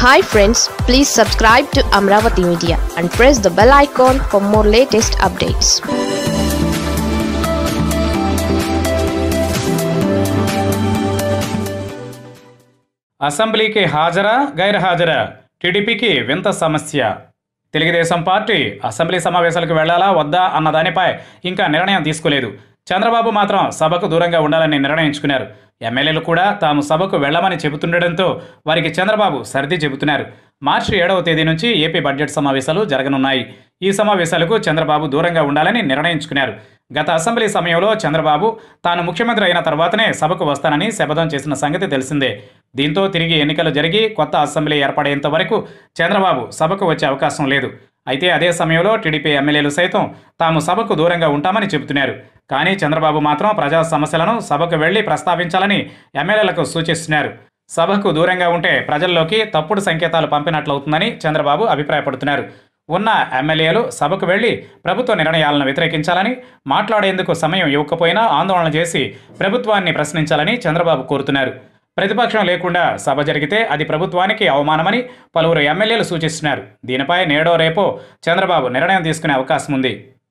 hi friends please subscribe to Amaravati media and press the bell icon for more latest updates అసెంబ్లీకి హాజరా గైర్హాజరా టీడీపీకి వింత సమస్య తెలుగుదేశం పార్టీ అసెంబ్లీ సమావేశాలకు వెళ్లాలా వద్దా అన్న దానిపై ఇంకా నిర్ణయం తీసుకోలేదు చంద్రబాబు మాత్రం సభకు దూరంగా ఉండాలని నిర్ణయించుకున్నారు ఎమ్మెల్యేలు కూడా తాము సభకు వెళ్లమని చెబుతుండటంతో వారికి చంద్రబాబు సర్ది చెబుతున్నారు మార్చి ఏడవ తేదీ నుంచి ఏపీ బడ్జెట్ సమావేశాలు జరగనున్నాయి ఈ సమావేశాలకు చంద్రబాబు దూరంగా ఉండాలని నిర్ణయించుకున్నారు గత అసెంబ్లీ సమయంలో చంద్రబాబు తాను ముఖ్యమంత్రి అయిన తర్వాతనే సభకు వస్తానని శపథం చేసిన సంగతి తెలిసిందే దీంతో తిరిగి ఎన్నికలు జరిగి కొత్త అసెంబ్లీ ఏర్పడేంత వరకు చంద్రబాబు సభకు వచ్చే అవకాశం లేదు అయితే అదే సమయంలో టీడీపీ ఎమ్మెల్యేలు సైతం తాము సభకు దూరంగా ఉంటామని చెబుతున్నారు కానీ చంద్రబాబు మాత్రం ప్రజా సమస్యలను సభకు వెళ్లి ప్రస్తావించాలని ఎమ్మెల్యేలకు సూచిస్తున్నారు సభకు దూరంగా ఉంటే ప్రజల్లోకి తప్పుడు సంకేతాలు పంపినట్లవుతుందని చంద్రబాబు అభిప్రాయపడుతున్నారు ఉన్న ఎమ్మెల్యేలు సభకు వెళ్లి ప్రభుత్వ నిర్ణయాలను వ్యతిరేకించాలని మాట్లాడేందుకు సమయం ఇవ్వకపోయినా ఆందోళన చేసి ప్రభుత్వాన్ని ప్రశ్నించాలని చంద్రబాబు కోరుతున్నారు ప్రతిపక్షం లేకుండా సభ జరిగితే అది ప్రభుత్వానికి అవమానమని పలువురు ఎమ్మెల్యేలు సూచిస్తున్నారు దీనిపై నేడో రేపో చంద్రబాబు నిర్ణయం తీసుకునే అవకాశం ఉంది